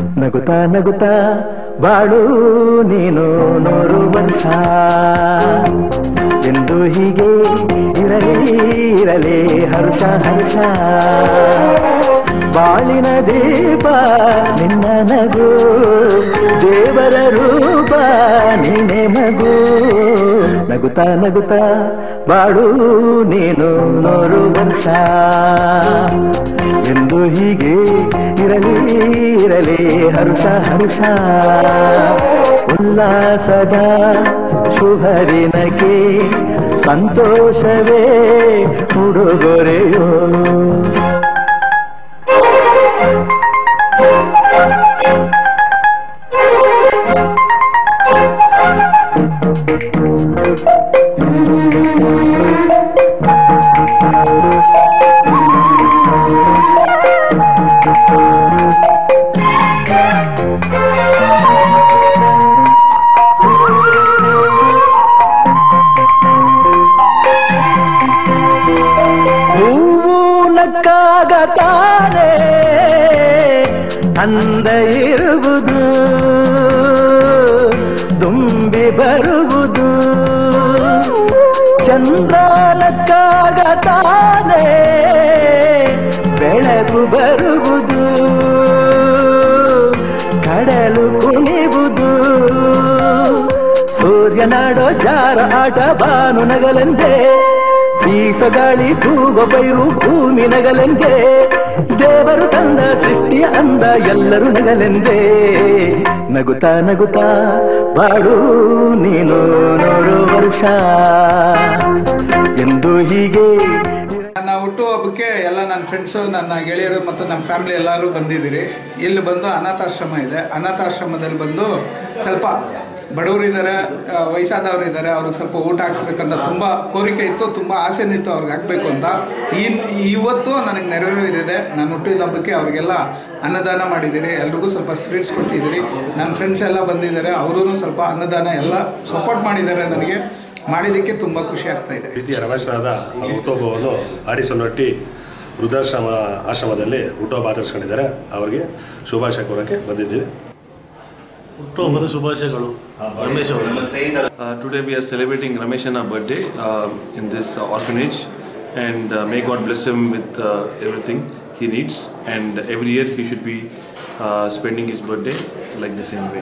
ನಗುತ್ತಾ ನಗುತ್ತಾ ಬಾಳು ನೀನು ನೂರು ವರ್ಷ ಎಂದು ಹೀಗೆ ಇರಲಿ ಇರಲಿ ಹರ್ಷ ಹರ್ಷ ಬಾಳಿನ ದೀಪ ನಿನ್ನ ನಗು ದೇವರ ರೂಪ ನಿನ್ನೆ ಮಗು ನಗುತ್ತಾ ನಗುತ್ತಾ ಬಾಳು ನೀನು ನೂರು ವರ್ಷ ಎಂದು ಹೀಗೆ ಇರಲಿ ಇರಲಿ ಹರ್ಷ ಹರ್ಷ ಉಲ್ಲಾಸದ ಶುಭರಿನಕ್ಕೆ ಸಂತೋಷವೇ ಉಡುಗೊರೆಯೋ ಹೂವು ನಕ್ಕಾಗ ತಾನೇ ಅಂದ ಇರುವುದು ತುಂಬಿ ಬರುವುದು ಚಂದ್ರ ನಕ್ಕಾಗ ತಾನೇ ಬೆಳಕು ಬರುವುದು ಕಡಲು ಕುಣಿವುದು ಸೂರ್ಯನಾಡೋ ಜಾರ ಆಟ ಬಾನು ನಗಲೆಂದೇ ಬೀಸಗಾಳಿ ತೂಗ ಬೈರು ಭೂಮಿ ನಗಲೆಂದೇ ದೇವರು ತಂದ ಸೃಷ್ಟಿಯ ಅಂದ ಎಲ್ಲರೂ ನಗಲೆಂದೇ ನಗುತ್ತಾ ನಗುತ್ತಾ ಬಾಳು ನೀನು ನೂರು ವರ್ಷ ಎಂದು ಹೀಗೆ ನನ್ನ ಹುಟ್ಟುಹಬ್ಬಕ್ಕೆ ಎಲ್ಲ ನನ್ನ ಫ್ರೆಂಡ್ಸು ನನ್ನ ಗೆಳೆಯರು ಮತ್ತು ನಮ್ಮ ಫ್ಯಾಮಿಲಿ ಎಲ್ಲರೂ ಬಂದಿದ್ದೀರಿ ಇಲ್ಲಿ ಬಂದು ಅನಾಥಾಶ್ರಮ ಇದೆ ಅನಾಥಾಶ್ರಮದಲ್ಲಿ ಬಂದು ಸ್ವಲ್ಪ ಬಡವರು ಇದ್ದಾರೆ ವಯಸ್ಸಾದವರು ಇದ್ದಾರೆ ಅವ್ರಿಗೆ ಸ್ವಲ್ಪ ಊಟ ಹಾಕ್ಸ್ಬೇಕಂತ ತುಂಬ ಕೋರಿಕೆ ಇತ್ತು ತುಂಬ ಆಸೆನಿತ್ತು ಅವ್ರಿಗೆ ಹಾಕಬೇಕು ಅಂತ ಈ ಇವತ್ತು ನನಗೆ ನೆರವೇರಿದೆ ನಾನು ಹುಟ್ಟಿದ ಹಬ್ಬಕ್ಕೆ ಅವ್ರಿಗೆಲ್ಲ ಅನ್ನದಾನ ಮಾಡಿದ್ದೀರಿ ಎಲ್ರಿಗೂ ಸ್ವಲ್ಪ ಸ್ವೀಟ್ಸ್ ಕೊಟ್ಟಿದ್ದೀರಿ ನನ್ನ ಫ್ರೆಂಡ್ಸ್ ಎಲ್ಲ ಬಂದಿದ್ದಾರೆ ಅವರೂ ಸ್ವಲ್ಪ ಅನ್ನದಾನ ಎಲ್ಲ ಸಪೋರ್ಟ್ ಮಾಡಿದ್ದಾರೆ ನನಗೆ ಮಾಡಿದ್ದಕ್ಕೆ ತುಂಬ ಖುಷಿ ಆಗ್ತಾ ಇದೆ ಪ್ರೀತಿಯ ರಮೇಶ್ರಾದ ಹುಟ್ಟುಹಬ್ಬವನ್ನು ಆಡಿಸೊನ್ನೊಟ್ಟಿ ವೃದ್ಧಾಶ್ರಮ ಆಶ್ರಮದಲ್ಲಿ ಹುಟ್ಟುಹಬ್ಬ ಆಚರಿಸ್ಕೊಂಡಿದ್ದಾರೆ ಅವರಿಗೆ ಶುಭಾಶಯ ಕೋರಕ್ಕೆ ಬಂದಿದ್ದೀವಿ ಹುಟ್ಟುಹಬ್ಬದ ಶುಭಾಶಯಗಳು ರಮೇಶ್ ಅವರು Uh, today we are celebrating Rameshana birthday uh, in this uh, orphanage and uh, may God bless him with uh, everything he needs and every year he should be uh, spending his birthday like the same way.